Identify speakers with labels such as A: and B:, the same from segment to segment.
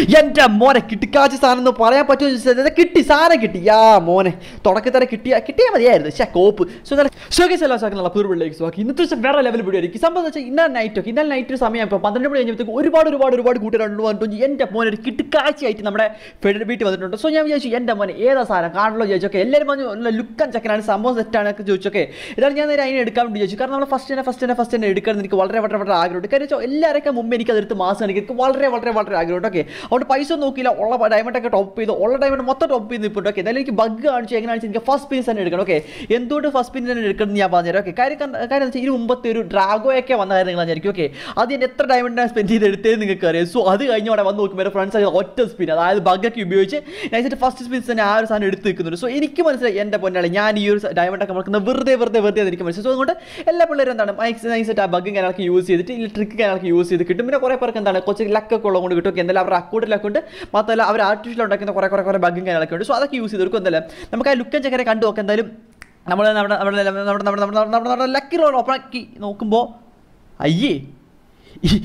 A: എൻ്റെ മോനെ കിട്ടിക്കാച്ച സാധനം എന്ന് പറയാൻ പറ്റുമോ എന്ന് ചോദിച്ചാൽ ഇത് കിട്ടി സാധനം കിട്ടി യാ മോനെ തുടക്കത്തിൽ തന്നെ കിട്ടിയ കിട്ടിയാൽ മതിയായിരുന്നു പക്ഷേ കോപ്പ് സോ നല്ല ഷോക്കേസ് എല്ലാം സാധനം പൂർവ്വയിലേക്ക് സ്വാക്കി ഇന്നത്തെ ദിവസം വേറെ ലെവൽ വീഡിയോ ആയിരിക്കും സംഭവം വെച്ചാൽ ഇന്നലെ നൈറ്റ് ഒക്കെ ഇന്നലെ നൈറ്റ് സമയം ഇപ്പോൾ പന്ത്രണ്ട് മണി കഴിഞ്ഞപ്പോഴത്തേക്ക് ഒരുപാട് ഒരുപാട് ഒരുപാട് കൂട്ടുകാരുണ്ട് വന്നിട്ടുണ്ട് എൻ്റെ മോനെ ഒരു കിട്ടിക്കാഴ്ചയായിട്ട് നമ്മുടെ ഫെഡറൽ ബീറ്റ് വന്നിട്ടുണ്ട് സോ ഞാൻ വിചാരിച്ചു എൻ്റെ മോനെ ഏതാ സാധനം കാണണല്ലോ ചോദിച്ചൊക്കെ എല്ലാവരും പറഞ്ഞു നല്ല ലുക്കൻ ചക്കനാണ് സംഭവം സെറ്റാണ് ഒക്കെ ചോദിച്ചൊക്കെ ഇതാണ് ഞാൻ നേരെ അതിനെ എടുക്കാൻ വേണ്ടി ചോദിച്ചു കാരണം നമ്മൾ ഫസ്റ്റ് തന്നെ ഫസ്റ്റ് തന്നെ ഫസ്റ്റ് തന്നെ എടുക്കാൻ എനിക്ക് വളരെ വളരെ വളരെ ആഗ്രഹമുണ്ട് കാര്യം വെച്ചാൽ എല്ലാവരൊക്കെ മുമ്പ് എനിക്ക് അതെടുത്ത് മാസം എനിക്ക് വളരെ വളരെ വളരെ ആഗ്രഹമുണ്ട് ഓക്കെ അതുകൊണ്ട് പൈസ ഒന്നും നോക്കിയില്ല ഉള്ള ഡയമണ്ട് ഒക്കെ ടോപ്പ് ചെയ്ത് ഉള്ള ഡയമണ്ട് മൊത്തം ടോപ്പ് ചെയ്ത് ഇപ്പോൾ ഓക്കെ എന്തായാലും എനിക്ക് ബഗ് കാണിച്ചു എങ്ങനെ കാണിച്ചു എനിക്ക് ഫസ്റ്റ് പിൻസ് തന്നെ എടുക്കണം ഓക്കെ എന്തുകൊണ്ട് ഫസ്റ്റ് പിൻ തന്നെ എടുക്കണം എന്ന് ഞാൻ പറഞ്ഞുതരാം ഓക്കെ കാര്യം കണ്ട- കാര്യം എന്ന് വെച്ചാൽ ഇതിന് മുമ്പത്തെ ഒരു ഡ്രാഗോയൊക്കെ വന്ന കാര്യം നിങ്ങൾ വിചാരിക്കും ഓക്കെ അത് ഞാൻ എത്ര ഡയമണ്ടാണ് സ്പെൻഡ് ചെയ്ത് എടുത്തതെന്ന് നിങ്ങൾക്ക് അറിയാം സോ അത് കഴിഞ്ഞ് അവിടെ വന്ന് നോക്കുമ്പോൾ എൻ്റെ ഫ്രണ്ട്സ് ഒറ്റ സ്പിൻ അതായത് ബഗ്ഗൊക്കെ ഉപയോഗിച്ച് നൈസായിട്ട് ഫസ്റ്റ് സ്പിൻസ് തന്നെ ആ ഒരു സാധനം എടുത്ത് നിൽക്കുന്നുണ്ട് സോ എനിക്ക് മനസ്സിലായി എൻ്റെ പൊന്നാളി ഞാൻ ഈ ഒരു ഡയമണ്ട് ഒക്കെ മുടക്കുന്നത് വെറുതെ വെറുതെ വെറുതെ എന്ന് എനിക്ക് മനസ്സിലായി സോ അതുകൊണ്ട് എല്ലാ പിള്ളേരും എന്താണ് നൈസായിട്ട് ആ ബഗ്ഗും കാര്യങ്ങളൊക്കെ യൂസ് ചെയ്തിട്ട് ഈ ട്രിക്ക് കാര്യങ്ങളൊക്കെ യൂസ് ചെയ്ത് കിട്ടും പിന്നെ കുറേ പേർക്ക് എന്താണ് കുറച്ച് ലക്കൊക്കെ ഉള്ളതുകൊണ്ട് കിട്ടും എന്തായാലും അവരുടെ അക്കൗണ്ടിലൊക്കെ ഉണ്ട് മാത്രമല്ല അവർ ആർട്ടിഫിഷ്യൽ ഉണ്ടാക്കുന്ന കുറേ കുറേ കുറേ ബഗ്ഗും കാര്യങ്ങളൊക്കെ ഉണ്ട് സോ അതൊക്കെ യൂസ് ചെയ്ത് കൊടുക്കും എന്തായാലും നമുക്ക് ആ ലുക്കൻ ചക്കരെ കണ്ടു നോക്കാം എന്തായാലും നമ്മൾ നമ്മുടെ നമ്മുടെ നമ്മുടെ നമ്മുടെ നമ്മുടെ നമ്മുടെ നമ്മുടെ ലക്കി റോൾ ഓപ്പൺ ആക്കി നോക്കുമ്പോൾ അയ്യേ ഈ-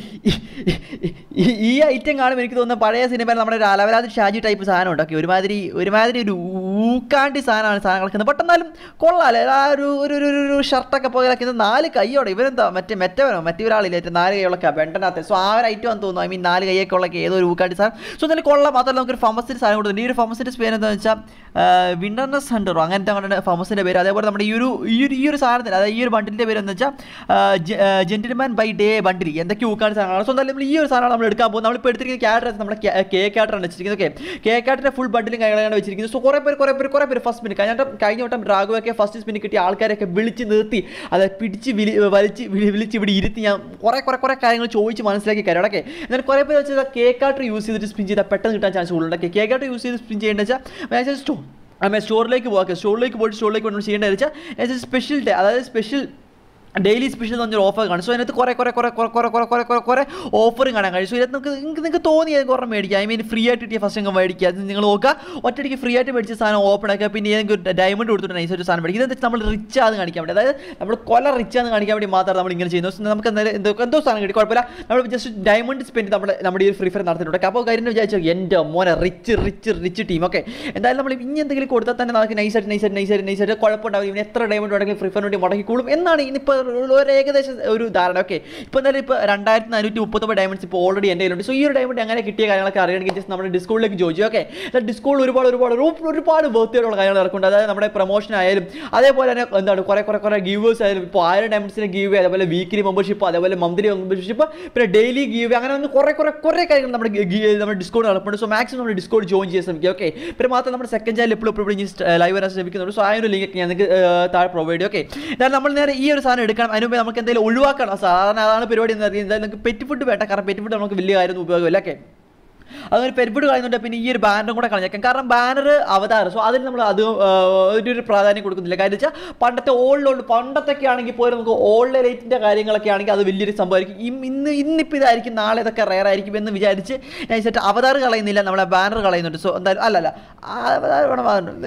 A: ഈ- ഈ- ഈ ഐറ്റം കാണുമ്പോൾ എനിക്ക് തോന്നുന്ന പഴയ സിനിമയിൽ നമ്മുടെ ഒരു അലവലാതി ഷാജി ടൈപ്പ് സാധനം ഉണ്ടാക്കി ഒരുമാതിരി ഒരുമാതിരി ഒരു ഊക്കാണ്ടി സാധനമാണ് സാധനം കളിക്കുന്നത് ബട്ട് എന്നാലും കൊള്ളാല്ലേ ആ ഒരു ഒരു ഒരു ഒരു- ഒരു ഷർട്ടൊക്കെ പോലെ കളിക്കുന്നത് നാല് കൈയോടെ ഇവരെന്താ മറ്റേ മറ്റവനോ മറ്റേ ഒരാളില്ല മറ്റേ നാല് കൈകളൊക്കെ വെണ്ടനകത്ത് സോ ആ ഒരു ഐറ്റം ആണെന്ന് തോന്നുന്നു ഐ മീൻ നാല് കൈയൊക്കെ ഉള്ള ഏതോ ഒരു ഊക്കാണ്ടി സാധനം സോ എന്നാലും കൊള്ളാം മാത്രമല്ല നമുക്കൊരു ഫമസിൻ്റെ സാധനം കൊടുക്കുന്നുണ്ട് ഈ ഒരു ഫമസിൻ്റെ പേര് എന്താണെന്ന് വെച്ചാൽ വിൻഡർനെസ് ഹണ്ടറോ അങ്ങനത്തെ അങ്ങനെ ഫമസിൻ്റെ പേര് അതേപോലെ നമ്മുടെ ഈ ഒരു ഈ ഒരു ഈ ഒരു സാധനത്തിന് അതായത് ഈ ഒരു ബണ്ടിൻ്റെ പേര് എന്ന് വെച്ചാൽ ജെന്റിൽമാൻ ബൈ ഡേ ബണ്ടിൽ എന്തൊക്കെ ഊക്കാണ്ട് സാധനമാണ് സോ എന്തായാലും നമ്മൾ ഈ ഒരു സാധനമാണ് നമ്മൾ എടുക്കാൻ പോകുന്നത് നമ്മളിപ്പോൾ എടുത്തിരിക്കുന്ന ക്യാരക്ടർ നമ്മുടെ കേ ക്യാരക്ടറാണ് വെച്ചിരിക്കുന്നത് ഓക്കെ കേ ക്യാരക്ടറിൻ്റെ ഫുൾ ബണ്ടിലും കാര്യങ്ങളാണ് വെച്ചിരിക്കുന്നത് സോ കുറേ പേര് കുറേ പേര് കുറേ പേര് ഫസ്റ്റ് സ്പിൻ കഴിഞ്ഞ വട്ടം കഴിഞ്ഞ വട്ടം ഡ്രാഗുവൊക്കെ ഫസ്റ്റ് സ്പിൻ കിട്ടിയ ആൾക്കാരൊക്കെ വിളിച്ച് നിർത്തി അത് പിടിച്ച് വിളി വലിച്ച് വിളി- വിളിച്ച് ഇവിടെ ഇരുത്തി ഞാൻ കുറേ കുറേ കുറേ കാര്യങ്ങൾ ചോദിച്ച് മനസ്സിലാക്കി കാര്യം ഓക്കെ എന്നാൽ കുറേ പേര് വെച്ചാൽ കേ കാർട്ടർ യൂസ് ചെയ്തിട്ട് സ്പിൻ ചെയ്താൽ പെട്ടെന്ന് കിട്ടാൻ ചാൻസ് കൂടുതലുണ്ട് കേ കാർട്ടർ യൂസ് ചെയ്ത് സ്പിൻ ചെയ്യേണ്ടത് വെച്ചാൽ സ്റ്റോ അമ്മ സ്റ്റോറിലേക്ക് പോകാം സ്റ്റോറിലേക്ക് പോയിട്ട് സ്റ്റോറിലേക്ക് കൊണ്ട് ചെയ്യേണ്ടത് വെച്ചാൽ സ്പെഷ്യൽ ഡേ അതായത് സ്പെഷ്യൽ ഡെയിലി സ്പെഷ്യൽ എന്ന് പറഞ്ഞൊരു ഓഫർ കാണും സോ അതിനകത്ത് കുറേ കുറേ കുറേ കുറേ കുറേ കുറേ കുറേ കുറേ കുറേ ഓഫറും കാണാൻ കഴിയും സോ ഇതിനകത്ത് നിങ്ങൾക്ക് നിങ്ങൾക്ക് നിങ്ങൾക്ക് തോന്നിയത് കുറേ മേടിക്കുക ഐ മീൻ ഫ്രീ ആയിട്ട് കിട്ടിയ ഫസ്റ്റ് അങ്ങ് മേടിക്കുക അത് നിങ്ങൾ നോക്കുക ഒറ്റയ്ക്ക് ഫ്രീ ആയിട്ട് മേടിച്ച സാധനം ഓപ്പൺ ആക്കുക പിന്നെ ഏതെങ്കിലും ഡയമണ്ട് കൊടുത്തിട്ട് നൈസ് ഒരു സാധനം മേടിക്കുക ഇതെന്താ നമ്മൾ റിച്ച് ആണെന്ന് കാണിക്കാൻ വേണ്ടി അതായത് നമ്മൾ കൊല റിച്ച് ആണെന്ന് കാണിക്കാൻ വേണ്ടി മാത്രം നമ്മൾ ഇങ്ങനെ ചെയ്യുന്നു So നമുക്ക് എന്തായാലും എന്തോ എന്തോ സാധനം കിട്ടി കുഴപ്പമില്ല നമ്മൾ ജസ്റ്റ് ഡയമണ്ട് സ്പെൻഡ് നമ്മുടെ നമ്മുടെ ഈ ഫ്രീ ഫയർ നടത്തിയിട്ടുണ്ട് അപ്പോൾ കാര്യം വിചാരിച്ചു എൻ്റെ മോനെ rich rich rich team okay എന്തായാലും നമ്മൾ ഇനി എന്തെങ്കിലും കൊടുത്താൽ തന്നെ നമുക്ക് നൈസായിട്ട് നൈസായിട്ട് നൈസായിട്ട് നൈസായിട്ട് കുഴപ്പമുണ്ടാവും ഇവന് എത്ര ഡയമണ്ട് വേണമെങ്കിലും ഫ്രീ ഫയർ വേണ്ടി മുടക്കിക്കോളും എന്നാണ് ഇനിയിപ്പോൾ ഒരു ഏകദേശം ഒരു ധാരണ ഓക്കെ ഇപ്പോൾ എന്തായാലും ഇപ്പോൾ രണ്ടായിരത്തി നാനൂറ്റി മുപ്പത്തൊമ്പത് ഡയമണ്ട്സ് ഇപ്പോൾ ഓൾറെഡി എൻ്റെ കയ്യിലുണ്ട് സോ ഈ ഒരു ഡയമണ്ട് എങ്ങനെ കിട്ടിയ കാര്യങ്ങളൊക്കെ അറിയണമെങ്കിൽ ജസ്റ്റ് നമ്മുടെ ഡിസ്കൗണ്ടിലേക്ക് ചോദിച്ചു ഓക്കെ ഡിസ്കൗണ്ട് ഒരുപാട് ഒരുപാട് ഒരു- ഒരുപാട് ബർത്തിയുള്ള കാര്യങ്ങൾ ഇറക്കുന്നുണ്ട് അതായത് നമ്മുടെ പ്രൊമോഷൻ ആയാലും അതേപോലെ തന്നെ എന്താണ് കുറേ കുറേ കുറേ ഗീവേഴ്സ് ആയാലും ഇപ്പോൾ ആയിരം ഡയമണ്ട്സിന് ഗീവ് അതേപോലെ വീക്കിലി മെമ്പർഷിപ്പ് അതേപോലെ മന്ത്ലി മെമ്പർഷിപ്പ് പിന്നെ ഡെയിലി ഗീവ് അങ്ങനെ ഒന്ന് കുറേ കുറേ കുറേ കാര്യങ്ങൾ നമ്മുടെ ഗീ- നമ്മുടെ ഡിസ്കൗണ്ട് നടപ്പുണ്ട് സോ മാക്സിമം നമ്മൾ ഡിസ്കൗണ്ട് ജോയിൻ ചെയ്യാൻ ശ്രമിക്കുക ഓക്കെ പിന്നെ മാത്രം നമ്മുടെ സെക്കൻഡ് ചാനൽ എപ്പോഴും എപ്പോഴും ലൈവ് വരാൻ ശ്രമിക്കുന്നുണ്ട് സോ ആ ഒരു ലിങ്ക് ഞാൻ നിങ്ങൾക്ക് താഴെ പ്രൊവൈഡ് ചെയ്യും ഓക്കെ എന്നാൽ നമ്മൾ നേരെ ഈ ഒരു സാധനം എടുക്കണം അതിന് മുമ്പ് നമുക്ക് എന്തെങ്കിലും ഒഴിവാക്കണം സാധാരണ അതാണ് പരിപാടി എന്ന് പറയുന്നത് എന്തായാലും നമുക്ക് പെറ്റ് ഫുഡ് വേണ്ട കാരണം പെറ്റ് ഫുഡ് നമുക്ക് വലിയ കാര്യമൊന്നും ഉപയോഗമില്ല ഓക്കെ അതൊരു പെരുപ്പിട് കളയുന്നുണ്ട് പിന്നെ ഈ ഒരു ബാനറും കൂടെ കളഞ്ഞേക്കാം കാരണം ബാനർ അവതാർ സോ അതിന് നമ്മൾ അത് ഒരു ഒരു പ്രാധാന്യം കൊടുക്കുന്നില്ല കാര്യം വെച്ചാൽ പണ്ടത്തെ ഓൾഡ് പണ്ടത്തൊക്കെ ആണെങ്കിൽ പോലും നമുക്ക് ഓൾഡ് ലൈറ്റിൻ്റെ കാര്യങ്ങളൊക്കെ ആണെങ്കിൽ അത് വലിയൊരു സംഭവമായിരിക്കും ഇം- ഇന്ന് ഇന്നിപ്പോൾ ഇതായിരിക്കും നാളെ ഇതൊക്കെ റയർ ആയിരിക്കും എന്ന് വിചാരിച്ച് നൈസായിട്ട് അവതാർ കളയുന്നില്ല നമ്മളെ ബാനർ കളയുന്നുണ്ട് സോ എന്തായാലും അല്ലല്ല അവതാർ വേണം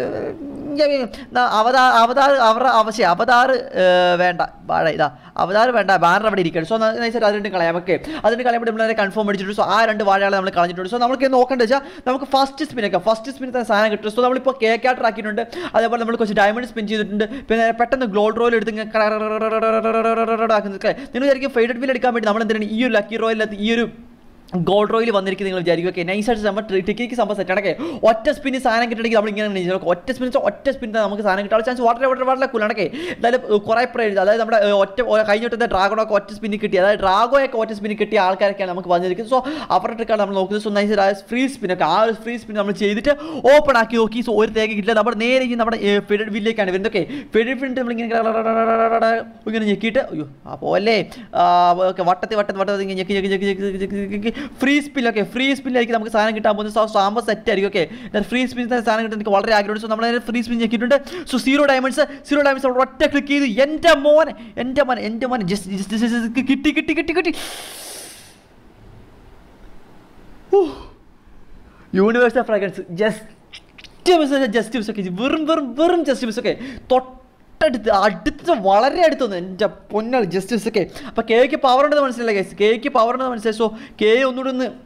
A: അവതാർ അവതാർ അവരുടെ ആവശ്യം അവതാർ വേണ്ട വാഴ ഇതാ അവതാർ വേണ്ട ബാനർ അവിടെ ഇരിക്കണം സോ നൈസായിട്ട് അത് രണ്ടും കളയാം ഓക്കെ അതിന് കളയുമ്പോൾ നമ്മൾ കൺഫേം അടിച്ചിട്ടുണ്ട് സോ ആ രണ്ട് വാഴകളെ നമ്മൾ കളഞ്ഞിട്ടുണ്ട് സോ നമുക്ക് നോക്കേണ്ടത് വെച്ചാൽ നമുക്ക് ഫസ്റ്റ് സ്പിനൊക്കെ ഫസ്റ്റ് സ്പിൻ തന്നെ സാധനം കിട്ടും സോ നമ്മളിപ്പോൾ കേക്ക് ആട്ടർ ആക്കിയിട്ടുണ്ട് അതേപോലെ നമ്മൾ കുറച്ച് ഡയമണ്ട് സ്പിൻ ചെയ്തിട്ടുണ്ട് പിന്നെ പെട്ടെന്ന് ഗ്ലോഡ് റോയിൽ എടുത്ത് ഇങ്ങനെ ആക്കുന്നത് നിങ്ങൾ വിചാരിക്കും ഫെയ്ഡഡ് ബിൽ എടുക്കാൻ വേണ്ടി നമ്മൾ എന്തിനാണ് ഈ ഒരു ലക്കി റോയിലകത്ത് ഈ ഒരു ഗോൾഡ് റോയിൽ വന്നിരിക്കും നിങ്ങൾ വിചാരിക്കും ഓക്കെ നൈസായിട്ട് നമ്മൾ ടിക്കിക്ക് സംഭവം സെറ്റ് ആണൊക്കെ ഒറ്റ സ്പിന് സാധനം കിട്ടണമെങ്കിൽ നമ്മൾ ഇങ്ങനെ വിചാരിക്കും. ഒറ്റ സ്പിൻ ഒറ്റ സ്പിൻ നമുക്ക് സാധനം കിട്ടാൻ ചാൻസ് വളരെ വളരെ വളരെ കൂലാണൊക്കെ എന്തായാലും കുറേ പ്രൈസ് അതായത് നമ്മുടെ ഏഹ്, ഒറ്റ ഒ- കഴിഞ്ഞ വട്ടത്തെ ഡ്രാഗണൊക്കെ ഒറ്റ സ്പിന്നിൽ കിട്ടി അതായത് ഡ്രാഗോയൊക്കെ ഒറ്റ സ്പിന്നിൽ കിട്ടിയ ആൾക്കാരൊക്കെയാണ് നമുക്ക് വന്നിരിക്കുന്നത് സോ അവരുടെ ട്രിക്കാണ് നമ്മൾ നോക്കുന്നത് സോ നൈസ് ഫ്രീ സ്പിന്നൊക്കെ ആ ഒരു ഫ്രീ സ്പിൻ നമ്മൾ ചെയ്തിട്ട് ഓപ്പൺ ആക്കി നോക്കി സോ ഒരു തേങ്ങ കിട്ടില്ല നമ്മൾ നേരെ ഇനി നമ്മുടെ ഫെഡഡ് വില്ലേക്കാണ് വരുന്നത് ഓക്കെ ഫെഡഡ് വില്ലിട്ട് നമ്മളിങ്ങനെ ഇങ്ങനെ ഞെക്കിയിട്ട് അയ്യോ അപ്പോൾ അല്ലേ ഓക്കെ വട്ടത്തി വട്ടത്തി വട്ടത്തി ഇങ്ങനെ ഞെക്കി ഞെക്കി ഞെക്കി ഞെക്കി ഞെക്കി ഞെക്കി ഞെക്കി ഫ്രീ സ്പില്ലൊക്കെ ഫ്രീ സ്പില്ലായിരിക്കും നമുക്ക് സാധനം കിട്ടാൻ പോകുന്നത് സോ സാമ്പ സെറ്റ് ആയിരിക്കും ഓക്കെ ഫ്രീ സ്പിൻ സാധനം കിട്ടാൻ എനിക്ക് വളരെ ആഗ്രഹമുണ്ട് സോ നമ്മൾ ഫ്രീ സ്പിൻ ഞെക്കിയിട്ടുണ്ട് so zero diamonds zero diamonds നമ്മൾ ഒറ്റ ക്ലിക്ക് ചെയ്ത് എൻ്റെ മോനെ എൻ്റെ മോനെ എൻ്റെ മോനെ ജസ്റ്റ് ജസ്റ്റ് കിട്ടി കിട്ടി കിട്ടി കിട്ടി universal fragrance just miss just miss ഒക്കെ വെറും വെറും വെറും ജസ്റ്റ് മിസ് ഒക്കെ തൊട്ടടുത്ത് അടുത്ത് വളരെ അടുത്ത് വന്നു എൻ്റെ പൊന്നാൾ ജസ്റ്റ് മിസ് ഒക്കെ അപ്പോൾ കേക്ക് പവർ ഉണ്ടെന്ന് മനസ്സിലായി കേസ് കേക്ക് പവർ ഉണ്ടെന്ന് മനസ്സിലായി സോ കെ ഒന്നുകൂടി ഒന്ന്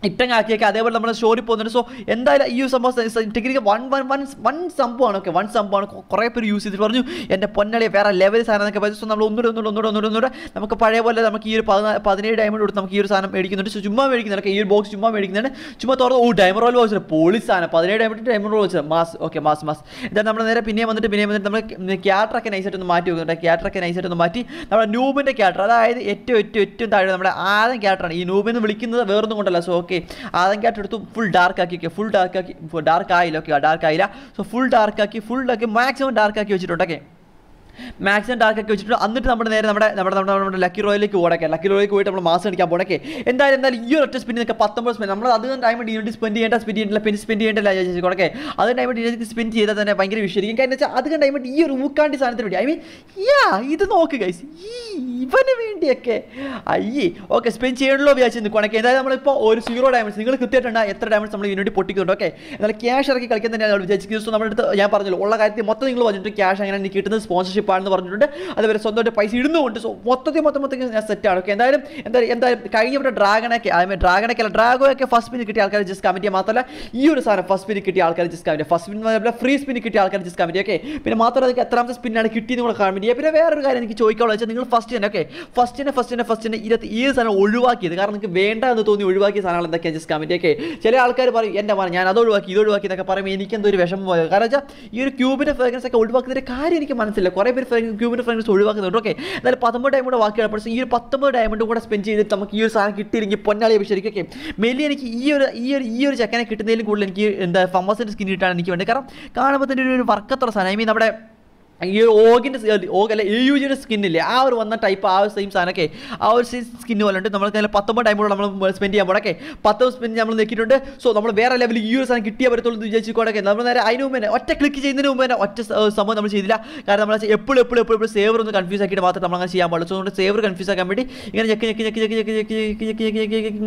A: ഇട്ടങ്ങാക്കിയൊക്കെ അതേപോലെ നമ്മൾ സ്റ്റോറി പോകുന്നുണ്ട് സോ എന്തായാലും ഈ ഒരു സംഭവം technique one one one one സംഭവമാണ് ഓക്കെ വൺ സംഭവമാണ് കൊ- കുറേ പേര് യൂസ് ചെയ്തിട്ട് പറഞ്ഞു എൻ്റെ പൊന്നളിയെ വേറെ ലെവൽ സാധനം എന്നൊക്കെ പറഞ്ഞു സോ നമ്മൾ ഒന്നുകൂടെ ഒന്നുകൂടെ ഒന്നുകൂടെ ഒന്നുകൂടെ ഒന്നുകൂടെ നമുക്ക് പഴയ പോലെ നമുക്ക് ഈ ഒരു പതിനാ പതിനേഴ് ഡയമണ്ട് കൊടുത്ത് നമുക്ക് ഈ ഒരു സാധനം മേടിക്കുന്നുണ്ട് സോ ചുമ്മാ മേടിക്കുന്നുണ്ട് ഈ ഒരു ബോക്സ് ചുമ്മാ മേടിക്കുന്നുണ്ട് ചുമ്മാ തുറന്ന് ഓ ഡയമണ്ട് റോൾ ബോക്സ് പോളി സാധനം പതിനേഴ് ഡയമണ്ട് ഡയമണ്ട് റോൾ വെച്ചത് മാസ് ഓക്കെ മാസ് മാസ് എന്താ നമ്മൾ നേരെ പിന്നെയും വന്നിട്ട് പിന്നെയും വന്നിട്ട് നമ്മൾ ക്യാറ്ററൊക്കെ നൈസായിട്ട് ഒന്ന് മാറ്റി വെക്കുന്നുണ്ട് ക്യാറ്ററൊക്കെ നൈസായിട്ട് ഒന്ന് മാറ്റി നമ്മുടെ നൂബിൻ്റെ ക്യാറ്റർ അതായത് ഏറ്റവും ഏറ്റവും ഏറ്റവും താഴെ നമ്മുടെ ആദ്യം ക്യാറ്ററാണ് ഈ നൂബിന്ന് വിളിക്കുന്നത് വേറൊന്നും കൊണ്ടല്ല സോ ഓക്കെ ആദ്യം ക്യാറ്റർ എടുത്തു ഫുൾ ഡാർക്ക് ആക്കി ഓക്കെ ഫുൾ ഡാർക്ക് ആക്കി ഡാർക്ക് ആയില്ല ഓക്കെ ഡാർക്ക് ആയില്ല സോ ഫുൾ ഡാർക്ക് ആക്കി ഫുൾ ആക്കി മാക്സിമം ഡാർക്ക് ആക്കി വെച്ചിട്ടുണ്ട് ഓക്കെ മാക്സിമം ഡാർക്ക് ഒക്കെ വെച്ചിട്ട് എന്നിട്ട് നമ്മുടെ നേരെ നമ്മുടെ നമ്മുടെ നമ്മുടെ നമ്മുടെ ലക്കി റോയിലേക്ക് ഓടക്കെ ലക്കി റോയിലേക്ക് പോയിട്ട് നമ്മൾ മാസം അടിക്കാൻ പോണക്കെ എന്തായാലും എന്തായാലും ഈ ഒരു ഒറ്റ സ്പിന്നിനൊക്കെ പത്തൊമ്പത് സ്പെൻഡ് നമ്മൾ അധികം ടൈം ഡിയൂട്ടി സ്പെൻഡ് ചെയ്യേണ്ട സ്പെൻഡ് ചെയ്യേണ്ട പെൻ സ്പെൻഡ് ചെയ്യേണ്ട ചേച്ചി കൊടുക്കെ അത് ടൈം ഡിയൂട്ടി സ്പെൻഡ് ചെയ്താൽ തന്നെ ഭയങ്കര വിഷയമായിരിക്കും കാരണം വെച്ചാൽ അധികം ടൈം ഈ ഒരു ഊക്കാണ്ടി സാധനത്തിന് വേണ്ടി ഐ മീൻ യാ ഇത് നോക്ക് ഗൈസ് ഈ ഇവന് വേണ്ടിയൊക്കെ അയ്യേ ഓക്കെ സ്പെൻഡ് ചെയ്യണല്ലോ വിചാരിച്ചു നിൽക്കുകയാണെങ്കിൽ എന്തായാലും നമ്മളിപ്പോൾ ഒരു സീറോ ഡയമണ്ട്സ് നിങ്ങൾ കൃത്യമായിട്ടുണ്ട് എത്ര ഡയമണ്ട്സ് നമ്മൾ ഇതിനുവേണ്ടി പൊട്ടിക്കുന്നുണ്ട് ഓക്കെ എന്നാൽ ക്യാഷ് ഇറക്കി കളിക്കാൻ തന്നെയാണ് വിചാരിച്ചു നമ്മുടെ അടുത്ത് ഞാൻ പറഞ്ഞല്ലോ ഉള്ള കാര്യത്തിൽ മൊത്തം നിങ്ങൾ പറഞ്ഞിട്ട് ക്യാഷ് അങ്ങനെ എനിക്ക് കിട്ടുന്നത് സ്പോൺസർഷിപ്പ് ആണെന്ന് പറഞ്ഞിട്ടുണ്ട് അതുപോലെ സ്വന്തമായിട്ട് പൈസ ഇടുന്നുമുണ്ട് സോ മൊത്തത്തിൽ മൊത്തം മൊത്തത്തിൽ ഞാൻ സെറ്റാണ് ഓക്കെ എന്തായാലും എന്തായാലും എന്തായാലും കഴിഞ്ഞ ഇവിടെ ഡ്രാഗണൊക്കെ ഐ മീൻ ഡ്രാഗണൊക്കെ അല്ല ഡ്രാഗോയൊക്കെ ഫസ്റ്റ് സ്പിൻ കിട്ടിയ ആൾക്കാർ ജസ്റ്റ് കമൻറ്റ് ചെയ്യാൻ മാത്രമല്ല ഈ ഒരു സാധനം ഫസ്റ്റ് സ്പിൻ കിട്ടിയ ആൾക്കാർ just comment first spin free spin കിട്ടിയ ആൾക്കാർ ജസ്റ്റ് കമൻറ്റ് ഓക്കെ പിന്നെ മാത്രമല്ല നിങ്ങൾക്ക് എത്രാമത്തെ സ്പിന്നാണ് കിട്ടിയെന്ന് കൂടെ കമൻറ്റ് ചെയ്യുക പിന്നെ വേറൊരു കാര്യം എനിക്ക് ചോദിക്കാനുള്ള വെച്ചാൽ നിങ്ങൾ ഫസ്റ്റ് തന്നെ ഓക്കെ ഫസ്റ്റ് തന്നെ ഫസ്റ്റ് തന്നെ ഫസ്റ്റ് തന്നെ ഇരുപത്തി ഈ സാധനം ഒഴിവാക്കിയത് കാരണം നിങ്ങൾക്ക് വേണ്ട എന്ന് തോന്നി ഒഴിവാക്കിയ സാധനങ്ങൾ എന്തൊക്കെയാണ് ജസ്റ്റ് കമൻറ്റ് ഒക്കെ ചില ആൾക്കാർ പറയും എൻ്റെ പറഞ്ഞു ഞാൻ അത് ഒഴിവാക്കി ഇത് ഒഴിവാക്കി എന്നൊക്കെ പറയുമ്പോൾ എനിക്ക് എന്തോ ഒരു വിഷമം പോയത് കാരണം വെച്ചാൽ ഈ ഒരു ക്യൂബിൻ്റെ ഫ്രാഗ്രൻസ് ഒക്കെ ഒഴിവാക്കുന്നതിൻ്റെ കാര്യം എനിക്ക് മനസ്സില്ല കുറേ പേര് ക്യൂബിൻ്റെ ഫ്രാഗ്രൻസ് ഒഴിവാക്കുന്നുണ്ട് ഓക്കെ എന്നാലും പത്തൊമ്പത് ഡയമണ്ട് ബാക്കിയാണ് പക്ഷേ ഈ ഒരു പത്തൊമ്പത് ഡയമണ്ട് കൂടെ സ്പെൻഡ് ചെയ്തിട്ട് നമുക്ക് ഈ ഒരു സാധനം കിട്ടിയില്ലെങ്കിൽ പൊന്നാളി അഭിഷേകിക്കും ഓക്കെ മെല്ലി എനിക്ക് ഈ ഒരു ഈ ഒരു ഈ ഒരു ചെക്കനെ കിട്ടുന്നതിലും കൂടുതൽ എനിക്ക് എന്താ ഫമസിൻ്റെ സ്കിൻ കിട്ടാണ് എനിക്ക് വേണ്ടത് കാരണം കാണുമ്പോൾ തന്നെ ഒരു- ഒരു വർക്കത്തുള്ള സാധനം ഐ മീൻ നമ്മുടെ ഈ ഒരു ഓഗിൻ്റെ ഓഗ് അല്ല എ യു ജിയുടെ സ്കിന്നില്ലേ ആ ഒരു വന്ന ടൈപ്പ് ആ ഒരു സെയിം സാധനമൊക്കെ ആ ഒരു സ്കിൻ പോലെ ഉണ്ട് നമ്മൾക്ക് അതിൽ പത്തൊമ്പത് ടൈമോട് നമ്മൾ സ്പെൻഡ് ചെയ്യാൻ പോടക്കെ പത്ത് സ്പെൻഡ് നമ്മൾ നിൽക്കിയിട്ടുണ്ട് സോ നമ്മൾ വേറെ ലെവലിൽ ഈ ഒരു സാധനം കിട്ടിയേ പറ്റത്തുള്ളൂ എന്ന് വിചാരിച്ചോടൊക്കെ നമ്മൾ നേരെ അതിന് മുമ്പ് തന്നെ ഒറ്റ ക്ലിക്ക് ചെയ്യുന്നതിന് മുമ്പ് തന്നെ ഒറ്റ സ- സംഭവം നമ്മൾ ചെയ്തില്ല കാരണം നമ്മൾ എപ്പോഴും എപ്പോഴും എപ്പോഴും എപ്പോഴും സേവർ ഒന്ന് കൺഫ്യൂസ് ആക്കിയിട്ട് മാത്രമേ നമ്മൾ അങ്ങനെ ചെയ്യാൻ പാടുള്ളൂ സോ അതുകൊണ്ട് സേവർ കൺഫ്യൂസ് ആക്കാൻ വേണ്ടി ഇങ്ങനെ ഞെക്കി ഞെക്കി ഞെക്കി ഞെക്കി ഞെക്കി ഞെക്കി ഞെക്കി ഞെക്കി ഞെക്കി ഞെക്കി ഞെക്കി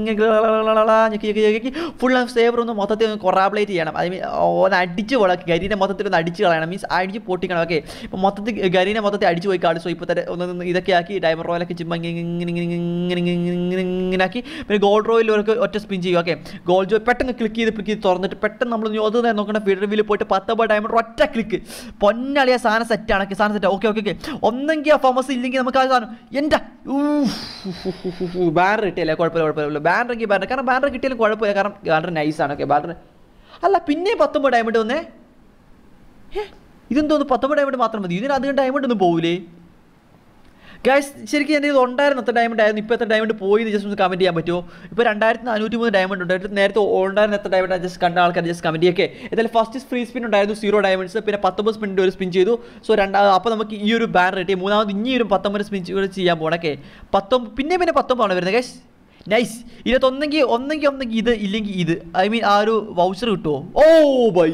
A: ഞെക്കി ഞെക്കി ഞെക്കി ഫുൾ സേവർ ഒന്ന് മൊത്തത്തിൽ ഒന്ന് കൊറാബിലേറ്റ് ചെയ്യണം ഐ മീൻ ഒന്ന് അടിച്ച് വളക്കി ഗരീനെ മൊത്തത്തിൽ ഒന്ന് അടിച്ച് കളയണം മീൻസ് അടിച്ച് പൊട്ടിക്കണം ഓക്കെ ഇപ്പോൾ മൊത്തത്തിൽ ഗരീനെ മൊത്തത്തിൽ അടിച്ച് പോയി കാട് സോ ഇപ്പോൾ തന്നെ ഒന്ന് ഒന്ന് ഇതൊക്കെ ആക്കി ഡയമർ റോയിലൊക്കെ ചുമ്മാ ഇങ്ങനെ ഇങ്ങനെ ഇങ്ങനെ ഇങ്ങനെ ഇങ്ങനെ ഇങ്ങനെ ഇങ്ങനെ ആക്കി പിന്നെ ഗോൾഡ് റോയിൽ ഒരു ഒറ്റ സ്പിൻ ചെയ്യും ഓക്കെ ഗോൾഡ് ജോ പെട്ടെന്ന് ക്ലിക്ക് ചെയ്ത് ക്ലിക്ക് ചെയ്ത് തുറന്നിട്ട് പെട്ടെന്ന് നമ്മൾ അത് നേരം നോക്കണ ഫീഡർ വീല് പോയിട്ട് പത്തൊമ്പത് ഡയമണ്ട് ഒറ്റ ക്ലിക്ക് പൊന്നാളിയ സാധനം സെറ്റാണ് സാധനം സെറ്റ് ഓക്കെ ഓക്കെ ഓക്കെ ഒന്നെങ്കിൽ ആ ഫമസ് ഇല്ലെങ്കിൽ നമുക്ക് ആ സാധനം എൻ്റെ ബാനർ കിട്ടിയല്ലേ കുഴപ്പമില്ല കുഴപ്പമില്ല ബാനർ എങ്കിൽ ബാനർ കാരണം ബാനർ കിട്ടിയാലും കുഴപ്പമില്ല കാരണം ബാനർ നൈസാണ് ഓക്കെ ബാനർ അല്ല പിന്നെ പത്തൊമ്പത് ഡയമണ്ട് വന്നേ ഏ ഇതെന്തോന്ന് പത്തൊമ്പത് ഡയമണ്ട് മാത്രം മതി ഇതിന് അധികം ഡയമണ്ട് ഒന്നും പോകില്ലേ ഗൈസ് ശരിക്കും എൻ്റെ ഇത് ഉണ്ടായിരുന്നു എത്ര ഡയമണ്ട് ആയിരുന്നു ഇപ്പോൾ എത്ര ഡയമണ്ട് പോയി എന്ന് ജസ്റ്റ് ഒന്ന് കമൻറ്റ് ചെയ്യാൻ പറ്റുമോ ഇപ്പോൾ രണ്ടായിരത്തി നാനൂറ്റി മൂന്ന് ഡയമണ്ട് ഉണ്ട് എന്നിട്ട് നേരത്തെ ഉണ്ടായിരുന്ന എത്ര ഡയമണ്ട് ജസ്റ്റ് കണ്ട ആൾക്കാർ ജസ്റ്റ് കമൻറ്റ് ചെയ്യൊക്കെ എന്തായാലും ഫസ്റ്റ് ഫ്രീ സ്പിൻ ഉണ്ടായിരുന്നു സീറോ ഡയമണ്ട്സ് പിന്നെ പത്തൊമ്പത് സ്പിന്നിൻ്റെ ഒരു സ്പിൻ ചെയ്തു സോ രണ്ടാ അപ്പോൾ നമുക്ക് ഈ ഒരു ബാനർ കിട്ടി മൂന്നാമത് ഇനി ഒരു പത്തൊമ്പത് സ്പിൻ കൂടെ ചെയ്യാൻ പോകണൊക്കെ പത്തൊമ്പത് പിന്നെ പിന്നെ പത്തൊമ്പതാണ് വരുന്നത് ഗൈസ് നൈസ് ഇതിനകത്തൊന്നെങ്കിൽ ഒന്നെങ്കിൽ ഒന്നെങ്കിൽ ഇത് ഇല്ലെങ്കിൽ ഇത് ഐ മീൻ ആ ഒരു വൗച്ചർ കിട്ടുമോ ഓ ബൈ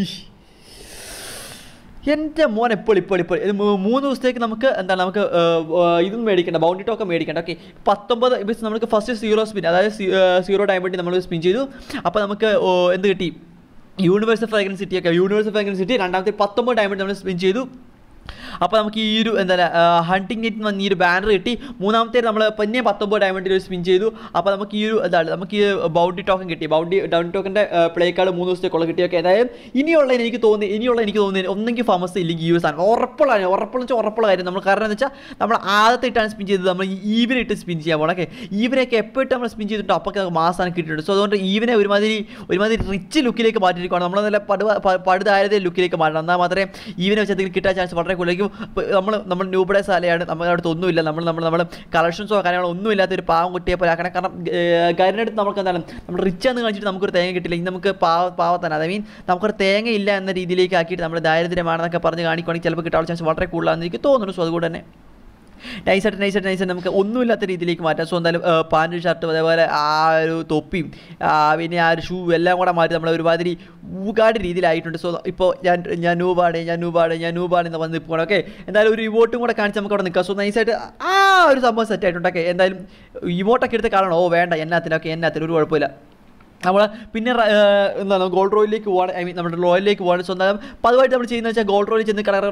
A: എൻ്റെ മോൻ ഇപ്പോൾ ഇപ്പോൾ ഇപ്പോൾ ഇത് മൂ- മൂന്ന് ദിവസത്തേക്ക് നമുക്ക് എന്താണ് നമുക്ക് ഏർ, ഏർ, ഇതൊന്നും മേടിക്കണ്ട ബൗണ്ടി ടോക്കൺ മേടിക്കണ്ട ഓക്കെ പത്തൊമ്പത് ഇപ്പം നമുക്ക് ഫസ്റ്റ് സീറോ സ്പിൻ അതായത് സീറോ ഡയമണ്ട് നമ്മൾ സ്പിൻ ചെയ്തു അപ്പോൾ നമുക്ക് ഓ, എന്ത് കിട്ടി യൂണിവേഴ്സൽ ഫ്രാഗ്രൻസ് സിറ്റി ഒക്കെ യൂണിവേഴ്സൽ ഫ്രാഗ്രൻസ് സിറ്റി രണ്ടാമത്തെ പത്തൊമ്പത് ഡയമണ്ട് നമ്മൾ സ്പിൻ ചെയ്തു അപ്പോൾ നമുക്ക് ഈ ഒരു എന്താ ഹണ്ടിങ് നെറ്റ് വന്ന് ഈ ഒരു ബാനർ കിട്ടി മൂന്നാമത്തെ നമ്മൾ പിന്നെ പത്തൊമ്പത് ഡയമണ്ടിൽ ഒരു സ്പിൻ ചെയ്തു അപ്പോൾ നമുക്ക് ഈ ഒരു എന്താണ് നമുക്ക് ഈ ബൗണ്ടി ടോക്കൺ കിട്ടി ബൗണ്ടി ഡൗൺ ടോക്കൻ്റെ പ്ലേ കാർഡ് മൂന്ന് ദിവസത്തേക്കുള്ള കിട്ടിയൊക്കെ എന്തായാലും ഇനിയുള്ള എനിക്ക് തോന്നി ഇനിയുള്ള എനിക്ക് തോന്നി ഒന്നെങ്കിൽ ഫമസ് ഇല്ലെങ്കിൽ ഈ ഒരു സാധനം ഉറപ്പുള്ള കാര്യം ഉറപ്പുള്ള വെച്ചാൽ ഉറപ്പുള്ള കാര്യം നമ്മൾ കാരണം എന്ന് വെച്ചാൽ നമ്മൾ ആദ്യത്തെ ഇട്ടാണ് സ്പിൻ ചെയ്തത് നമ്മൾ ഈവനെ ഇട്ട് സ്പിൻ ചെയ്യാൻ പോകണം ഓക്കെ ഈവനെയൊക്കെ എപ്പോൾ ഇട്ട് നമ്മൾ സ്പിൻ ചെയ്തിട്ട് അപ്പോൾ മാസാണ് കിട്ടിയിട്ടുണ്ട് സോ അതുകൊണ്ട് ഈവനെ ഒരുമാതിരി ഒരുമാതിരി റിച്ച് ലുക്കിലേക്ക് മാറ്റിയിരിക്കുകയാണ് നമ്മൾ നല്ല പടുവ പ- പടുതായതേ ലുക്കിലേക്ക് മാറ്റണം എന്നാൽ മാത്രമേ ഈവനെ വെച്ച് എന്തെങ്കിലും കിട്ടാൻ ചാൻസ് വളരെ കൂടുതലായിരിക്കും നമ്മൾ നമ്മൾ ന്യൂബഡേ സാലയാണ് നമ്മുടെ അടുത്ത് ഒന്നുമില്ല നമ്മൾ നമ്മൾ നമ്മൾ കളക്ഷൻസോ കാര്യങ്ങളോ ഒന്നും ഇല്ലാത്ത ഒരു പാവം കുട്ടിയെ പോലെ ആക്കണം കാരണം കാര്യത്തിനടുത്ത് നമുക്ക് എന്താണ് നമ്മൾ റിച്ച് എന്ന് കാണിച്ചിട്ട് നമുക്കൊരു തേങ്ങ കിട്ടില്ല ഇനി നമുക്ക് പാവ പാവത്തന്നെ ഐ മീൻ നമുക്കൊരു തേങ്ങ ഇല്ല എന്ന രീതിയിലേക്ക് ആക്കിയിട്ട് നമ്മൾ ദാരിദ്ര്യമാണെന്നൊക്കെ പറഞ്ഞ് കാണിക്കുകയാണെങ്കിൽ ചിലപ്പോൾ കിട്ടാനുള്ള ചാൻസ് വളരെ കൂടുതലാണെന്ന് എനിക്ക് തോന്നുന്നു സോ അതുകൊണ്ട് തന്നെ നൈസായിട്ട് നൈസായിട്ട് നൈസായിട്ട് നമുക്ക് ഒന്നുമില്ലാത്ത രീതിയിലേക്ക് മാറ്റാം സോ എന്തായാലും പാൻറ് ഷർട്ടും അതേപോലെ ആ ഒരു തൊപ്പിയും ആ, പിന്നെ ആ ഒരു ഷൂ എല്ലാം കൂടെ മാറ്റി നമ്മൾ ഒരുമാതിരി ഊകാട് രീതിയിലായിട്ടുണ്ട് സോ ഇപ്പോൾ ഞാൻ ഞാൻ നൂബാണ് ഞാൻ നൂബാണ് ഞാൻ നൂബാണ് എന്ന് വന്ന് നിൽക്കണം ഓക്കെ എന്തായാലും ഒരു ഇവോട്ടും കൂടെ കാണിച്ച് നമുക്ക് അവിടെ നിൽക്കാം സോ നൈസായിട്ട് ആ ഒരു സംഭവം സെറ്റ് ആയിട്ടുണ്ട് ഓക്കെ എന്തായാലും ഇവോട്ടൊക്കെ എടുത്ത് കാണണം ഓ വേണ്ട എന്നാത്തിനൊക്കെ എന്നാത്തിന് ഒരു കുഴപ്പമില്ല നമ്മൾ പിന്നെ റ- ഏർ എന്താണ് ഗോൾഡ് റോയിലേക്ക് പോവാണ് ഐ മീൻ നമ്മുടെ റോയിലേക്ക് പോവാണ് സ്വന്തം പതിവായിട്ട് നമ്മൾ ചെയ്യുന്നത് വെച്ചാൽ ഗോൾഡ് റോയിൽ ചെന്ന് കട-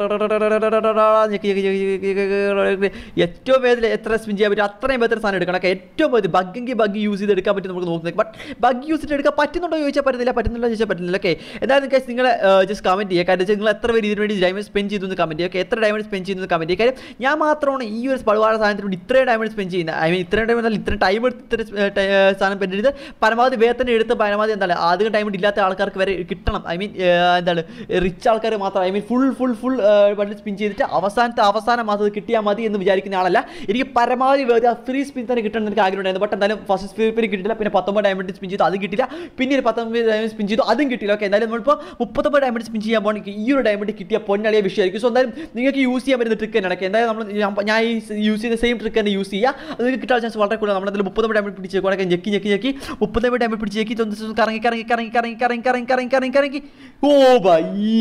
A: ഞെക്കി ഞെക്കി ഞെക്കി ഞെക്കി ഞെക്കി ഏറ്റവും വേഗത്തിൽ എത്ര സ്പിൻ ചെയ്യാൻ പറ്റും അത്രയും വേഗത്തിൽ സാധനം എടുക്കണം ഒക്കെ ഏറ്റവും വേഗത്തിൽ ബഗ്ഗെങ്കിൽ ബഗ് യൂസ് ചെയ്ത് എടുക്കാൻ പറ്റും നമുക്ക് നോക്കുന്നത് ബട്ട് ബഗ് യൂസ് ചെയ്ത് എടുക്കാൻ പറ്റുന്നുണ്ടോ ചോദിച്ചാൽ പറ്റുന്നില്ല പറ്റുന്നില്ല ചോദിച്ചാൽ പറ്റുന്നില്ല ഓക്കെ എന്തായാലും കേസ് നിങ്ങൾ ജസ്റ്റ് കമൻറ്റ് ചെയ്യുക കാര്യം വെച്ചാൽ നിങ്ങൾ എത്ര പേര് ഇതിന് വേണ്ടി ഡയമണ്ട് സ്പെൻഡ് ചെയ്തു എന്ന് കമൻറ്റ് ചെയ്യുക എത്ര ഡയമണ്ട് സ്പെൻഡ് ചെയ്യുന്നത് കമൻറ്റ് ചെയ്യുക കാര്യം ഞാൻ മാത്രമാണ് ഈ ഒരു പഴുവാഴ സാധനത്തിന് വേണ്ടി ഇത്രയും ഡയമണ്ട് സ്പെൻഡ് ചെയ്യുന്നത് ഐ മീൻ ഇത്രയും ടൈം എന്നാൽ ഇത്രയും ടൈം എടുത്ത് ഇത്ര ഏർ, ടൈ- ഏർ, സാധനം സ്പെൻഡ് ചെയ്ത് പരമാവധി വേഗത്തിന് എടുത്ത് പരമാവധി എന്താണ് ആദ്യം ടൈം ഇല്ലാത്ത ആൾക്കാർക്ക് വരെ കിട്ടണം ഐ മീൻ എന്താണ് റിച്ച് ആൾക്കാർ മാത്രം I mean full full full bundle spin ചെയ്തിട്ട് അവസാനത്തെ അവസാനം മാസം അത് കിട്ടിയാൽ മതി എന്ന് വിചാരിക്കുന്ന ആളല്ല എനിക്ക് പരമാവധി വേഗം ഫ്രീ സ്പിൻ തന്നെ കിട്ടണം എന്ന് എനിക്ക് ആഗ്രഹം ഉണ്ടായിരുന്നു ബട്ട് എന്തായാലും ഫസ്റ്റ് സ്പിൻ കിട്ടില്ല പിന്നെ പത്തൊമ്പത് ഡയമണ്ട് സ്പിൻ ചെയ്തു അതും കിട്ടില്ല പിന്നെ ഒരു പത്തൊമ്പത് ഡയമണ്ട് സ്പിൻ ചെയ്തു അതും കിട്ടില്ല ഓക്കെ എന്തായാലും നമ്മളിപ്പോൾ മുപ്പത്തൊമ്പത് ഡയമണ്ട് സ്പിൻ ചെയ്യാൻ പോകുമ്പോൾ ഈ ഒരു ഡയമണ്ട് കിട്ടിയ പൊന്നളിയ വിഷയമായിരിക്കും സോ എന്തായാലും നിങ്ങൾക്ക് യൂസ് ചെയ്യാൻ പറ്റുന്ന ട്രിക്ക് തന്നെയാണ് Okay, എന്തായാലും നമ്മൾ ഞാൻ- ഞാൻ ഈ യൂസ് ചെയ്യുന്ന സെയിം ട്രിക്ക് തന്നെ യൂസ് ചെയ്യുക അത് നിങ്ങൾക്ക് കിട്ടാൻ ചാൻസ് വളരെ കൂടുതൽ നമ്മളെന്തായാലും മുപ്പത്തൊമ്പത് ഡയമണ്ട് പിടിച്ച് വെക്കുവാണെങ്കിൽ ഞെക്കി ഞെക്കി ഞെക്കി മുപ്പത്തൊമ്പത് ഡയമണ്ട് പിടിച്ച് ഞെക്കി തൊന്ന് കറങ്ങി കറങ്ങി കറങ്ങി കറങ്ങി കറങ്ങി കറങ്ങി കറങ്ങി കറങ്ങി കറങ്ങി ഓ ബൈ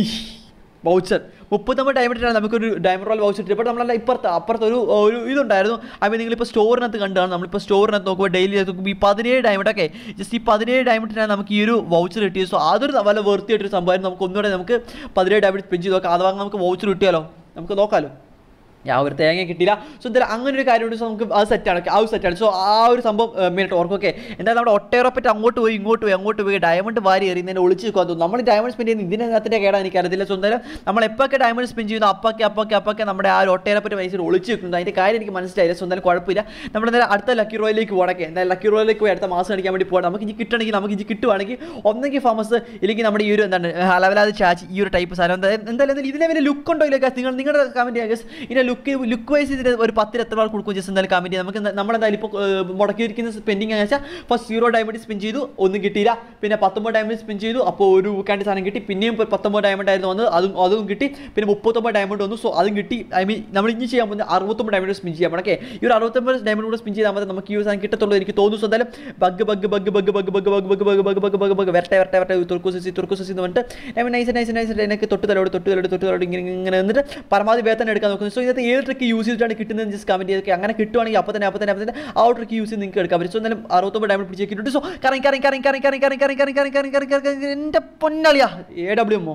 A: വൗച്ചർ മുപ്പത്തൊമ്പത് ഡയമണ്ടിനാണ് നമുക്കൊരു ഡയമണ്ട് റോൾ വൗച്ചർ ഇപ്പോൾ നമ്മളല്ല ഇപ്പുറത്ത് അപ്പുറത്ത് ഒരു ഒരു ഇതുണ്ടായിരുന്നു ഐ മീൻ നിങ്ങളിപ്പോൾ സ്റ്റോറിനകത്ത് കണ്ടാണ് നമ്മളിപ്പോൾ സ്റ്റോറിനകത്ത് നോക്കുമ്പോൾ ഡെയിലി നോക്കുമ്പോൾ ഈ പതിനേഴ് ഡയമണ്ട് ഒക്കെ ജസ്റ്റ് ഈ പതിനേഴ് ഡയമണ്ടിനാണ് നമുക്ക് ഈ ഒരു വൗച്ചർ കിട്ടിയത് സോ അതൊരു വല്ല വൃത്തിയായിട്ടൊരു സംഭവം നമുക്ക് ഒന്നുകൂടെ നമുക്ക് പതിനേഴ് ഡയമണ്ട് സ്പെൻഡ് ചെയ്ത് നോക്കാം അഥവാ നമുക്ക് വൗച്ചർ കിട്ടിയാലോ നമുക്ക് നോക്കാമല്ലോ ഞാൻ ഒരു തേങ്ങ കിട്ടിയില്ല സോ എന്തായാലും അങ്ങനെ ഒരു കാര്യമുണ്ട് സോ നമുക്ക് അത് സെറ്റാണ് ആ ഒരു സെറ്റാണ് സോ ആ ഒരു സംഭവം മെയിനായിട്ട് ഓർക്കൊക്കെ എന്തായാലും നമ്മുടെ ഒട്ടേറപ്പറ്റ് അങ്ങോട്ട് പോയി ഇങ്ങോട്ട് പോയി അങ്ങോട്ട് പോയി ഡയമണ്ട് വാരി എറിയുന്നതിന് ഒളിച്ച് നിൽക്കാൻ തോന്നുന്നു നമ്മൾ ഡയമണ്ട് സ്പെൻഡ് ചെയ്യുന്ന ഇതിനകത്തിൻ്റെ കേടാ എനിക്കറിയത്തില്ല സോ എന്തായാലും നമ്മൾ എപ്പോഴൊക്കെ ഡയമണ്ട് സ്പെൻഡ് ചെയ്യുന്നു അപ്പൊക്കെ അപ്പൊക്കെ അപ്പൊക്കെ നമ്മുടെ ആ ഒരു ഒട്ടേറപ്പറ്റ് പൈസ ഒളിച്ച് നിൽക്കുന്നത് അതിൻ്റെ കാര്യം എനിക്ക് മനസ്സിലായില്ല സോ എന്തായാലും കുഴപ്പമില്ല നമ്മൾ എന്തായാലും അടുത്ത ലക്കി റോയിലേക്ക് പോകണക്കെ എന്തായാലും ലക്കി റോയിലേക്ക് പോയി അടുത്ത മാസം അടിക്കാൻ വേണ്ടി പോകണം നമുക്ക് ഇനി കിട്ടണമെങ്കിൽ നമുക്ക് ഇനി കിട്ടുവാണെങ്കിൽ ഒന്നെങ്കിൽ ഫേമസ് ഇല്ലെങ്കിൽ നമ്മുടെ ഈ ഒരു എന്താണ് അലവലാതെ ചാച്ചി ഈ ഒരു ടൈപ്പ് സാധനം എന്തായാലും എന്തായാലും ഇതിനെ വലിയ ലുക്ക് ഉണ്ടോ ഇല്ല guys? നിങ്ങൾ നിങ്ങളുടെ കമൻറ്റ് ചെയ്യുക guys. ഇതിൻ്റെ ലുക്ക് ലുക്ക് വൈസ് ഇതിന് ഒരു പത്തിൽ എത്ര ആൾ കൊടുക്കും ജസ്റ്റ് എന്തായാലും കമൻറ്റ് ചെയ്യാം നമുക്ക് എന്താ- നമ്മളെന്തായാലും ഇപ്പോൾ മുടക്കിയിരിക്കുന്ന സ്പെൻഡിങ് എന്ന് വെച്ചാൽ ഫസ്റ്റ് സീറോ ഡയമണ്ട് സ്പെൻ ചെയ്തു ഒന്നും കിട്ടിയില്ല പിന്നെ പത്തൊമ്പത് ഡയമണ്ട് സ്പെൻ ചെയ്തു അപ്പോൾ ഒരു കാണ്ടി സാധനം കിട്ടി പിന്നെയും ഇപ്പോൾ പത്തൊമ്പത് ഡയമണ്ട് ആയിരുന്നു വന്നത് അതും അതും കിട്ടി പിന്നെ മുപ്പത്തൊമ്പത് ഡയമണ്ട് വന്നു സോ അതും കിട്ടി ഐ മീൻ നമ്മൾ ഇനി ചെയ്യാൻ പോകുന്നത് അറുപത്തൊമ്പത് ഡയമണ്ട് സ്പിൻ ചെയ്യാൻ ഓക്കെ ഈ ഒരു അറുപത്തൊമ്പത് ഡയമണ്ട് കൂടെ സ്പിൻ ചെയ്താൽ മതി നമുക്ക് ഈ ഒരു സാധനം കിട്ടത്തുള്ളൂ എനിക്ക് തോന്നുന്നു സോ എന്തായാലും bug bug bug bug bug bug bug bug bug bug bug bug bug വരട്ടെ വരട്ടെ വരട്ടെ തുർക്കുസി തുർക്കുസി എന്ന് പറഞ്ഞിട്ട് I mean nice nice nice എനിക്ക് തൊട്ട് തലോട് തൊട്ട് തലോട് തൊട്ട് തലോട് ഇങ്ങനെ ഇങ്ങനെ നിന്നിട്ട് പരമാവധി വേതനം എടുക്കാൻ നോക്കുന്നു സോ ഇതിനകത്ത് ഏത് ട്രിക്ക് യൂസ് ചെയ്തിട്ടാണ് കിട്ടുന്നത് ജസ്റ്റ് കമൻറ്റ് ചെയ്തൊക്കെ അങ്ങനെ കിട്ടുവാണെങ്കിൽ അപ്പോൾ തന്നെ അപ്പോൾ തന്നെ അപ്പോൾ തന്നെ ആ ട്രിക്ക് യൂസ് ചെയ്ത് നിങ്ങൾക്ക് എടുക്കാൻ പറ്റും സോ എന്തായാലും അറുപത്തൊമ്പത് ഡയമണ്ട് പിടിച്ചേക്കിട്ടുണ്ട് സോ കറങ്ങി കറങ്ങി കറങ്ങി കറങ്ങി കറങ്ങി കറങ്ങി കറങ്ങി കറങ്ങി കറങ്ങി കറങ്ങി കറങ്ങി കറങ്ങി എൻ്റെ പൊന്നളിയാ എ ഡബ്ല്യു എമ്മോ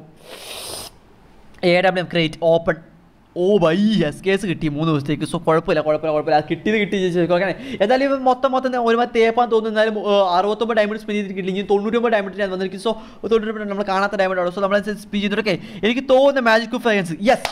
A: A W M crate open ഓ ബൈ എസ് കേസ് കിട്ടി മൂന്ന് ദിവസത്തേക്ക് സോ കുഴപ്പമില്ല കുഴപ്പമില്ല കുഴപ്പമില്ല അത് കിട്ടിയത് കിട്ടി അങ്ങനെ എന്തായാലും ഇവൻ മൊത്തം മൊത്തം ഒരുമാതിരി തേപ്പാൻ തോന്നുന്നു എന്നാലും ഏർ, അറുപത്തൊമ്പത് ഡയമണ്ട് സ്പെൻഡ് ചെയ്തിട്ട് കിട്ടില്ല ഇനി തൊണ്ണൂറ്റൊമ്പത് ഡയമണ്ട് ഞാൻ വന്നിരിക്കും സോ തൊണ്ണൂറ്റൊമ്പത് നമ്മൾ കാണാത്ത ഡയമണ്ട് ആണ് സോ നമ്മൾ സ്പീച്ച് ചെയ്തിട്ടൊക്കെ എനിക്ക് തോന്നുന്ന magic fragrance yes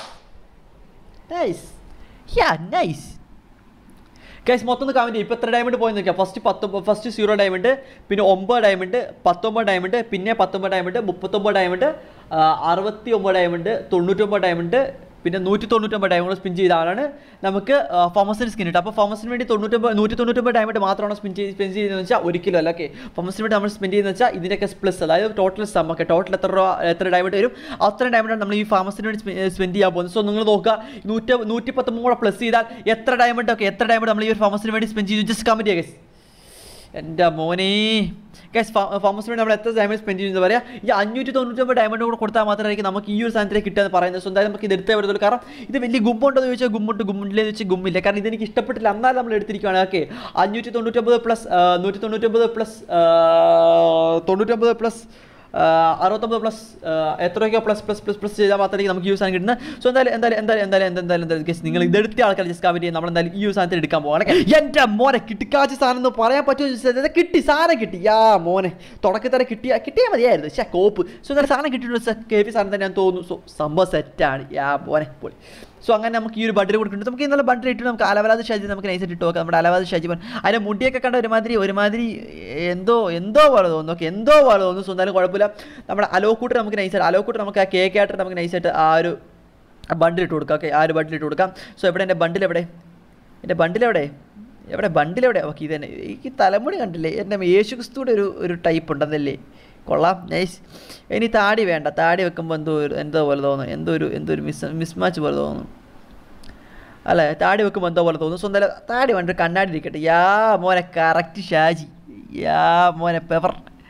A: nice yeah nice guys മൊത്തം കമൻറ്റ് ഇപ്പോൾ എത്ര ഡയമണ്ട് പോയി നോക്കിയാൽ ഫസ്റ്റ് പത്തൊമ്പത് ഫസ്റ്റ് സീറോ ഡയമണ്ട് പിന്നെ ഒമ്പത് ഡയമണ്ട് പത്തൊമ്പത് ഡയമണ്ട് പിന്നെ പത്തൊമ്പത് ഡയമണ്ട് മുപ്പത്തൊമ്പത് ഡയമണ്ട് ആ, അറുപത്തി ഒമ്പത് ഡയമണ്ട് തൊണ്ണൂറ്റൊമ്പത് ഡയമണ്ട് പിന്നെ നൂറ്റി തൊണ്ണൂറ്റൊമ്പത് ഡയമണ്ട് സ്പിൻ ചെയ്ത ആളാണ് നമുക്ക് ഫമസിന് സ്കിൻ കിട്ടുക അപ്പോൾ ഫമസിന് വേണ്ടി തൊണ്ണൂറ്റൊമ്പത് നൂറ്റി തൊണ്ണൂറ്റൊമ്പത് ഡയമണ്ട് മാത്രമാണ് സ്പിൻ ചെയ്ത് സ്പെൻഡ് ചെയ്യുന്നത് വെച്ചാൽ ഒരിക്കലും അല്ല ഓക്കെ ഫമസിന് വേണ്ടി നമ്മൾ സ്പെൻഡ് ചെയ്യുന്നത് വെച്ചാൽ ഇതിൻ്റെയൊക്കെ പ്ലസ് അതായത് ടോട്ടൽ സം ഒക്കെ ടോട്ടൽ എത്ര രൂപ എത്ര ഡയമണ്ട് വരും അത്ര ഡയമണ്ടാണ് നമ്മൾ ഈ ഫാമസിന് വേണ്ടി സ്പെൻഡ് ചെയ്യാൻ പോകുന്നത് സോ നിങ്ങൾ നോക്കുക നൂറ്റി നൂറ്റി പത്തൊമ്പത് കൂടെ പ്ലസ് ചെയ്താൽ എത്ര ഡയമണ്ട് ഒക്കെ എത്ര ഡയമണ്ട് നമ്മൾ ഈ ഒരു ഫാമസിന് വേണ്ടി സ്പെൻഡ് ചെയ്തു ജസ്റ്റ് കമൻറ്റ് ചെയ്യുക guys. എൻ്റെ മോനെ ഗൈസ് ഫാമസിന് വേണ്ടി നമ്മൾ എത്ര ഡയമണ്ട് സ്പെൻഡ് ചെയ്യുന്നത് പറയാം ഈ അഞ്ഞൂറ്റി തൊണ്ണൂറ്റൊമ്പത് ഡയമണ്ട് കൂടെ കൊടുത്താൽ മാത്രമായിരിക്കും നമുക്ക് ഈ ഒരു സാധനത്തിലേക്ക് കിട്ടുക എന്ന് പറയുന്നത് സോ എന്തായാലും നമുക്ക് ഇത് എടുത്തേ പറ്റത്തുള്ളൂ കാരണം ഇത് വലിയ ഗുമ്മുണ്ടോ എന്ന് ചോദിച്ചാൽ ഗുമ്മുണ്ട് ഗുമ്മില്ലെന്ന് വെച്ചാൽ ഗുമ്മില്ല കാരണം ഇതെനിക്ക് ഇഷ്ടപ്പെട്ടില്ല എന്നാൽ നമ്മൾ എടുത്തിരിക്കുകയാണ് ഓക്കെ അഞ്ഞൂറ്റി തൊണ്ണൂറ്റൊമ്പത് പ്ലസ് നൂറ്റി തൊണ്ണൂറ്റൊമ്പത് പ്ലസ് തൊണ്ണൂറ്റൊമ്പത് പ്ലസ് അറുപത്തൊമ്പത് പ്ലസ് എത്രയൊക്കെ പ്ലസ് പ്ലസ് പ്ലസ് പ്ലസ് ചെയ്താൽ മാത്രമേ നമുക്ക് യൂസ് ചെയ്യാൻ കിട്ടുന്നത് സോ എന്തായാലും എന്തായാലും എന്തായാലും എന്തായാലും എന്തായാലും എന്തായാലും ഗസ് നിങ്ങൾ ഇതെടുത്ത ആൾക്കാർ ജസ്റ്റ് കമൻറ്റ് ചെയ്യാൻ നമ്മൾ എന്തായാലും ഈ ഒരു സാധനത്തിൽ എടുക്കാൻ പോകാം എൻ്റെ മോനെ കിട്ടിക്കാച്ച സാധനം എന്ന് പറയാൻ പറ്റുമോ കിട്ടി സാധനം കിട്ടി യാ മോനെ തുടക്കത്തിൽ തന്നെ കിട്ടിയ കിട്ടിയാൽ മതിയായിരുന്നു പക്ഷേ കോപ്പ് സോ എന്തായാലും സാധനം കിട്ടിയിട്ടുണ്ട് കെ പി സാധനം തന്നെ ഞാൻ തോന്നുന്നു സോ സംഭവം സെറ്റാണ് യാ മോനെ പൊളി സോ അങ്ങനെ നമുക്ക് ഈ ഒരു ബണ്ടിൽ കൊടുക്കുന്നുണ്ട് നമുക്ക് ഇന്നലെ ബണ്ടിൽ ഇട്ട് നമുക്ക് അലവലാത് ഷാജി നമുക്ക് നൈസായിട്ട് ഇട്ട് നോക്കാം നമ്മുടെ അലവലാത് ഷാജി പൻ അതിൻ്റെ മുടിയൊക്കെ കണ്ട ഒരുമാതിരി ഒരുമാതിരി എന്തോ എന്തോ പോലെ തോന്നുന്നു ഓക്കെ എന്തോ പോലെ തോന്നുന്നു സോ എന്തായാലും കുഴപ്പമില്ല നമ്മുടെ അലോക്കൂട്ട് നമുക്ക് നൈസായിട്ട് അലോക്കൂട്ട് നമുക്ക് ആ കേക്ക് ആയിട്ട് നമുക്ക് നൈസായിട്ട് ആ ഒരു ബണ്ടിൽ ഇട്ട് കൊടുക്കാം ഓക്കെ ആ ഒരു ബണ്ടിൽ ഇട്ട് കൊടുക്കാം സോ എവിടെ എൻ്റെ ബണ്ടിൽ എവിടെ എൻ്റെ ബണ്ടിൽ എവിടെ എവിടെ ബണ്ടിൽ എവിടെ ഓക്കെ ഇത് തന്നെ എനിക്ക് തലമുടി കണ്ടില്ലേ എൻ്റെ യേശു ക്രിസ്തുവിടെ ഒരു ഒരു ടൈപ്പ് ഉണ്ടെന്നല്ലേ കൊള്ളാം നൈസ് ഇനി താടി വേണ്ട താടി വെക്കുമ്പോൾ എന്തോ ഒരു എന്തോ പോലെ തോന്നുന്നു എന്തോ ഒരു എന്തോ ഒരു മിസ് മിസ്മാച്ച് പോലെ തോന്നുന്നു അല്ലേ താടി വെക്കുമ്പോൾ എന്തോ പോലെ തോന്നുന്നു സ്വന്തം താടി വേണ്ട ഒരു കണ്ണാടി ഇരിക്കട്ടെ യാ മോനെ കറക്റ്റ് ഷാജി യാ മോനെ പെവർ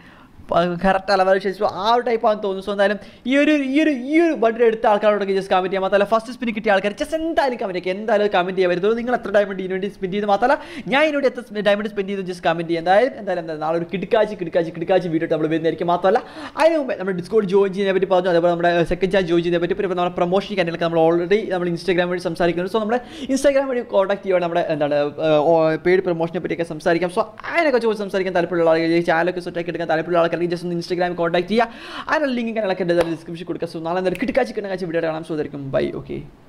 A: കറക്റ്റ് അളവ് ശേഷം ആ ഒരു ടൈപ്പ് ആണെന്ന് തോന്നുന്നു സോ എന്തായാലും ഈ ഒരു ഈ ഒരു ഈ ഒരു ബഡ്ഡ് എടുത്ത ആൾക്കാരോടൊക്കെ ജസ്റ്റ് കമൻറ്റ് ചെയ്യാം മാത്രമല്ല ഫസ്റ്റ് സ്പിൻ കിട്ടിയ ആൾക്കാർ ജസ്റ്റ് എന്തായാലും കമൻറ്റ് ചെയ്യുക എന്തായാലും കമൻറ്റ് ചെയ്യാൻ വരുന്നത് നിങ്ങൾ എത്ര ഡയമണ്ട് ഇതിനു വേണ്ടി സ്പെൻഡ് ചെയ്ത് മാത്രമല്ല ഞാൻ ഇതിനോട് എത്ര ഡയമണ്ട് സ്പെൻഡ് ചെയ്ത് ജസ്റ്റ് കമൻറ്റ് ചെയ്യാം എന്തായാലും എന്തായാലും എന്തായാലും നാളെ ഒരു കിടക്കാച്ചി കിടക്കാച്ചി കിടക്കാച്ചി വീഡിയോ നമ്മൾ വരുന്നതായിരിക്കും മാത്രമല്ല അതിന് മുമ്പേ നമ്മുടെ ഡിസ്കോഡ് ജോയിൻ ചെയ്യുന്നതിനെ പറ്റി പറഞ്ഞു അതേപോലെ നമ്മുടെ സെക്കൻഡ് ചാർജ് ജോയിൻ ചെയ്യുന്നതിനെ പറ്റി പിന്നെ നമ്മുടെ പ്രൊമോഷൻ കാര്യങ്ങളൊക്കെ നമ്മൾ ഓൾറെഡി നമ്മൾ ഇൻസ്റ്റാഗ്രാം വഴി സംസാരിക്കുന്നുണ്ട് സോ നമ്മുടെ ഇൻസ്റ്റാഗ്രാം വഴി കോൺടാക്ട് ചെയ്യുക നമ്മുടെ എന്താണ് പെയ്ഡ് പ്രൊമോഷനെ പറ്റിയൊക്കെ സംസാരിക്കാം സോ അതിനൊക്കെ ചോദിച്ച് സംസാരിക്കാൻ താല്പര്യമുള്ള ആളുകൾ ഈ ചാനലൊക്കെ സെറ്റാക്കി എടുക്കാൻ താല്പര്യമുള്ള ആൾക്കാർക്ക് ജസ്റ്റ് ഒന്ന് ഇൻസ്റ്റാഗ്രാമിൽ കോൺടാക്ട് ചെയ്യുക അതിനുള്ള ലിങ്ക് കാര്യങ്ങളൊക്കെ ഡിസ്ക്രിപ്ഷൻ കൊടുക്കുക സോ നാളെ എന്തായാലും കിടക്കാച്ചി കിടക്കാച്ചി വീഡിയോ കാണാം സോ അതായിരിക്കും ബൈ ഓക്കെ